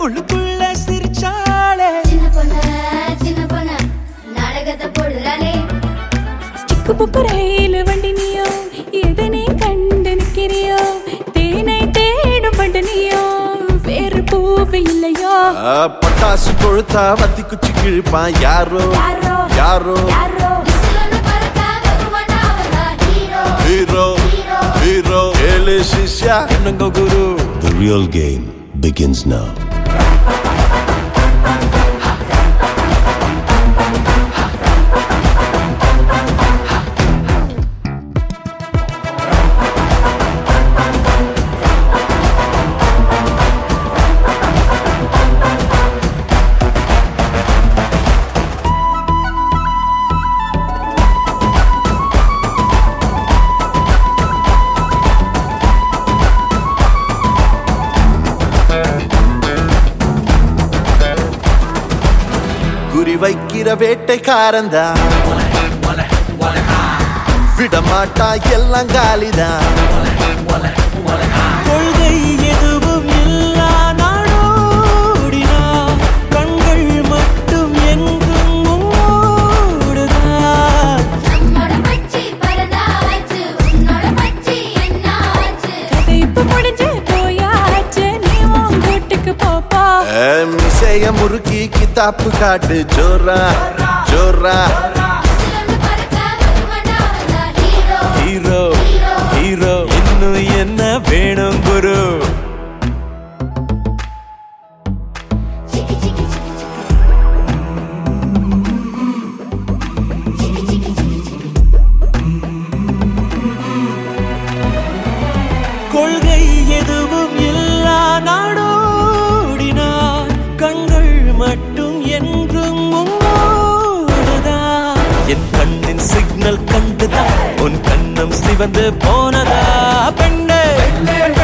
உள்ளுக்குள்ள சிரிச்சாளே சின்ன பொண்ணு சின்ன பொண்ணு நாடகத்தை போடுறாளே சிக்கு புக்கு ரயில் வண்டி நீயோ எதனை கண்டு நிற்கிறியோ தேனை தேடும் பண்டு நீயோ வேறு பூவு இல்லையோ ஆ, பட்டாசு கொழுத்தா வத்தி குச்சி கிழிப்பான் யாரோ யாரோ யாரோ யாரோ விசிலொன்னு பறக்க வருவானா அவன்தான் ஹீரோ ஹீரோ ஹீரோ ஏழு சிஷ்யா என்னங்க குரு The real game begins now. குறி வைக்கிற வேட்டைக்காரந்தா விடமாட்டா எல்லாம் காலிதான் கொள்கை எதுவும் இல்லா நாடோடினா கண்கள் மட்டும் எங்கும் மூடுதான் நம்மோட பச்சி பரதாச்சு உன்னோட பச்சி என்ன ஆச்சு கதை இப்ப முடிஞ்சு போயாச்சு நீ உன் வீட்டுக்கு போப்பா ஏ, மிசைய முறுக்கி கித்தாப்பு காட்டு ஜோரா ஜோரா விசிலொன்னு பறக்க வருவானா அவன்தான் ஹீரோ ஹீரோ ஹீரோ இன்னும் என்ன வேணும் குரு சிக்கி சிக்கி சிக்கி சிக்கி சிக்கி சிக்கி சிக்கி கொள்கை எதுவும் இல்லா நாடோடினா கண்கள் மட்டும் என்றும் மூடுதான் என் கண்ணின் சிக்னல் கண்டுதான் உன் கண்ணம் சிவந்து போனதா பெண்ணே